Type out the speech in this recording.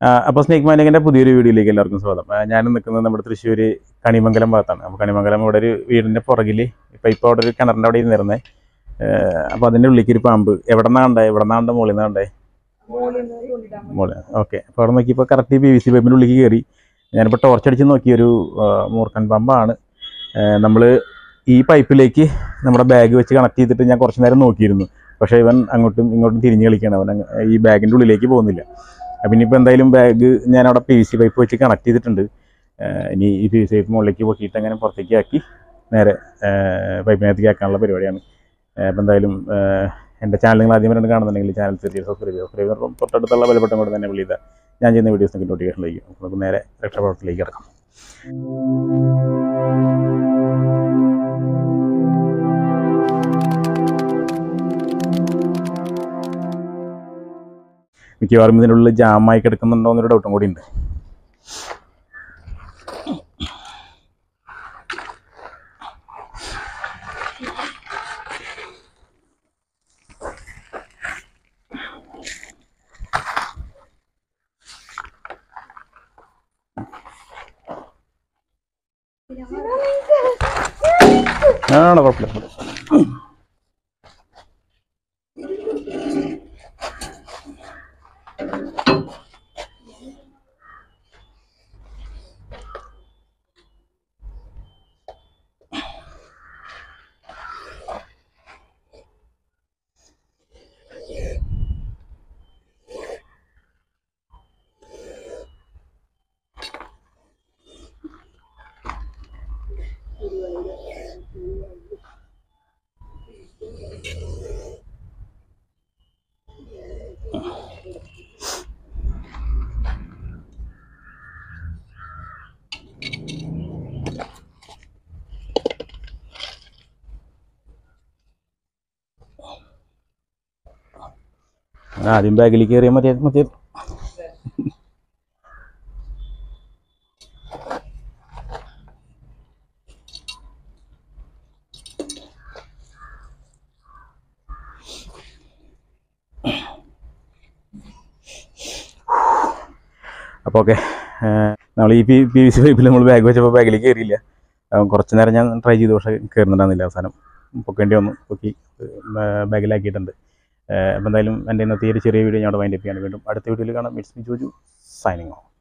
അപ്പോൾ സ്നേക് മാനിക്കിൻ്റെ പുതിയൊരു വീഡിയോയിലേക്ക് എല്ലാവർക്കും സ്വാഗതം ആ, ഞാൻ നിൽക്കുന്നത് നമ്മുടെ തൃശ്ശൂർ കണിമംഗലം ഭാഗത്താണ് അപ്പോൾ കണിമംഗലം ഇവിടെ ഒരു വീടിൻ്റെ പുറകിൽ ഇപ്പം ഇപ്പോൾ അവിടെ ഒരു കിണറിൻ്റെ അവിടെ ഇരുന്നിരുന്നത് അപ്പോൾ അതിൻ്റെ ഉള്ളിലേക്ക് ഒരു പാമ്പ് എവിടെ നിന്നാണ്ടേ എവിടെ നിന്നാണ്ട് മുകളിൽ നിന്നാണ്ടേ മുകളിൽ ഓക്കെ അപ്പോൾ അവിടെ നോക്കിയപ്പോൾ കറക്റ്റ് പി വി സി പൈപ്പിൻ്റെ ഉള്ളിലേക്ക് കയറി ഞാനിപ്പോൾ ടോർച്ച് അടിച്ച് നോക്കിയൊരു ആ, മൂർഖൻ പാമ്പാണ് നമ്മൾ ഈ പൈപ്പിലേക്ക് നമ്മുടെ ബാഗ് വെച്ച് കണക്ട് ചെയ്തിട്ട് ഞാൻ കുറച്ച് നേരം നോക്കിയിരുന്നു പക്ഷേ ഇവൻ അങ്ങോട്ടും ഇങ്ങോട്ടും തിരിഞ്ഞ് കളിക്കുകയാണ് അവൻ അങ്ങ് ഈ ബാഗിൻ്റെ ഉള്ളിലേക്ക് പോകുന്നില്ല അപ്പം ഇനിയിപ്പോൾ എന്തായാലും ബാഗ് ഞാൻ അവിടെ പി വി സി പൈപ്പ് വെച്ച് കണക്ട് ചെയ്തിട്ടുണ്ട് ഏഹ് ഇനി ഈ പി വി സി പൈപ്പ് മുകളിലേക്ക് പൊക്കിയിട്ട് അങ്ങനെ പുറത്തേക്ക് ആക്കി നേരെ പൈപ്പിനകത്തേക്ക് ആക്കാനുള്ള പരിപാടിയാണ് അപ്പം എന്തായാലും ഏഹ് എൻ്റെ ചാനൽ നിങ്ങൾ ആദ്യം വരെ കാണുന്നുണ്ടെങ്കിൽ ചാനൽ തീർച്ചയായും സബ്സ്ക്രൈബ് ചെയ്യുക സബ്സ്ക്രൈബ് ചെയ്യുമ്പോൾ തൊട്ടടുത്തുള്ള ബലപ്പെട്ടം കൂടെ തന്നെ വിളിക്കുക ഞാൻ ചെയ്യുന്ന വീഡിയോസിലേക്ക് നോട്ടിഫിക്കേഷനിലേക്ക് നമുക്ക് നേരെ രക്ഷാപ്രവർത്തനത്തിലേക്ക് കിടക്കാം മിക്കവാറും ഇതിനുള്ളിൽ ജാമായി കിടക്കുന്നുണ്ടോ എന്നൊരു ഡൗട്ടും കൂടി ഉണ്ട് ആണോ കുഴപ്പമില്ല ആദ്യം ബാഗിലേക്ക് കയറിയാൽ മതി മതി അപ്പോൾ ഓക്കെ നമ്മൾ ഈ പി പി വി സി പൈപ്പിൽ നമ്മൾ ബാഗ് വെച്ചപ്പോൾ ബാഗിലേക്ക് കയറിയില്ല അവൻ കുറച്ച് നേരം ഞാൻ ട്രൈ ചെയ്തു പക്ഷേ കയറുന്നുണ്ടായിരുന്നില്ല അവസാനം പൊക്കേണ്ടി വന്നു പൊക്കി ബാഗിലാക്കിയിട്ടുണ്ട് അപ്പോൾ എന്തായാലും എൻ്റെ ഇന്നത്തെ ഈ ഒരു ചെറിയ വീഡിയോ ഞാൻ അവിടെ വൈൻഡപ്പ് ചെയ്യാണ് വീണ്ടും അടുത്ത വീഡിയോയിൽ കാണാം it's me Joju signing of